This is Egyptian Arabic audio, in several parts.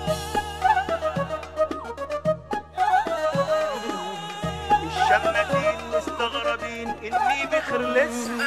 الشماتين مستغربين اني بخر لسه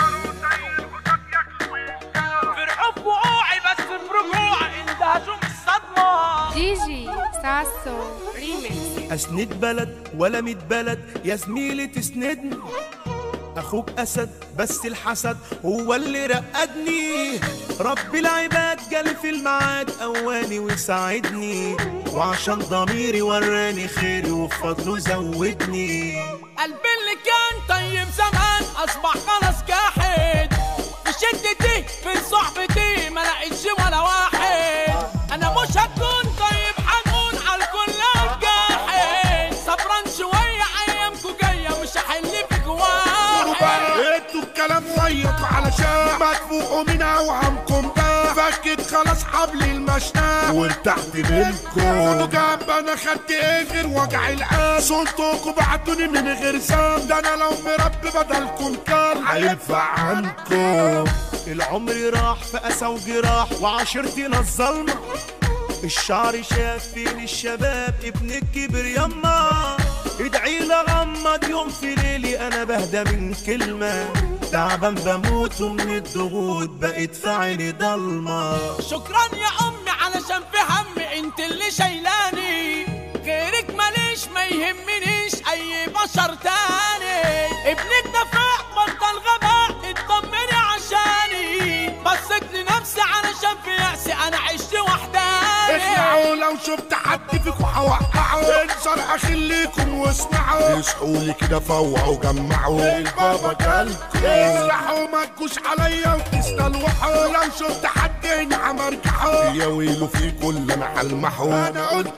فرحوا بوقوعي بس في رجوعي اندهشوا من الصدمة جيجي ساسو ريميكس اسند بلد ولا ميت بلد يا زميلي تسندني اخوك اسد بس الحسد هو اللي رقدني رب العباد جال في الميعاد قواني وساعدني وعشان ضميري وراني خيري وفضله زودني قلبي اللي كان طيب زمان اصبح خلاص جاحد في شدتي في صحبتي ما لقيتش ولا واحد انا مش هكون طيب حنون على الكل جاحد صبران شويه ايامكو جايه مش هحل فيك واحد انتوا الكلام ضيق علشان ما تفوقوا من اوهامكم ده فكت خلاص حبل المشناه وارتحت منكم خدوا جنب انا خدت ايه غير وجع القلب صوتكم بعتوني من غير ذنب ده انا لو مربي بدلكم كان هيدفع عنكم العمر راح في أسى وجراح وعشرتنا الظلمة الشعر شاف فين الشباب ابن الكبر يما ادعي لغمض يوم في ليلي انا بهدى من كلمة تعبان بموت ومن الضغوط بقيت في عيني ضلمة شكرا يا امي علشان في همي انت اللي شايلاني غيرك ماليش ما يهمنيش اي بشر تاني ابنك دفع بطل غباء اطمني عشاني بصيت لنفسي علشان في يأسي انا عشت وحداني اسمعوا لو شفت حد فيكم هوقعه انصر اخليكم واسمعوا اصحوا لي كده فوقوا جمعوا البابا جالكم افتحوا ما تجوش عليا وتستلوحوا لو شفت حد هنا مرجحوا يا ويلو في كل انا هلمحه انا قلت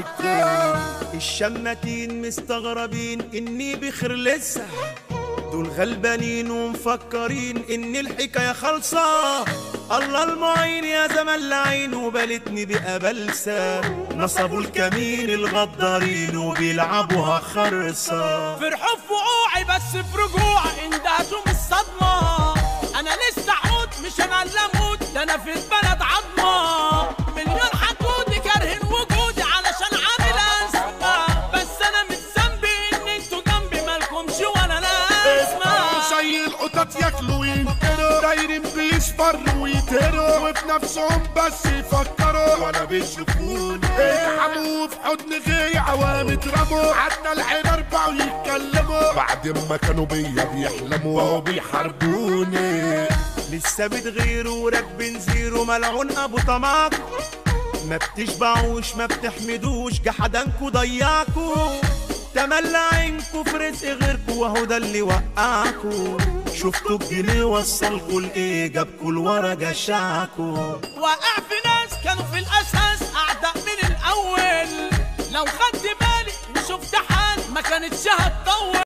لكم الشماتين مستغربين اني بخير لسه دول غلبانين ومفكرين ان الحكايه خالصه الله المعين يا زمن لعين وبالتني بقى بلسه نصبوا الكمين الغدارين وبيلعبوها خرصه فرحوا في وقوعي بس في رجوعي اندهشوا من الصدمة انا لسه عود مش انا اللي اموت ده انا في البلد عظمة مليون حقودي كارهين وجودي علشان عامل ازمة بس انا مش ذنبي ان انتوا جنبي مالكمش ولا لازمة زي القطط ياكلوا وينكروا دايرين بيصفروا ويتهروا وفي نفسهم بس يفكروا ولا بيشوفوني اتحموا في حضن غيري عوام اترموا حتى العين اربعوا يتكلموا بعد ما كانوا بيا بيحلموا وهو بيحاربوني لسه بتغيروا وراكبين زيرو ملعون ابو طماط ما بتشبعوش ما بتحمدوش جحدانكوا ضيعكوا تملى عينكوا في رزق غيركوا وهو ده اللي وقعكوا شفتوا الجنيه وصلكوا لايه جابكوا لورا جشعكوا وقع في ناس كانوا في الاساس اعداء من الاول لو خدت بالي وشفت حال ما كانتش هتطول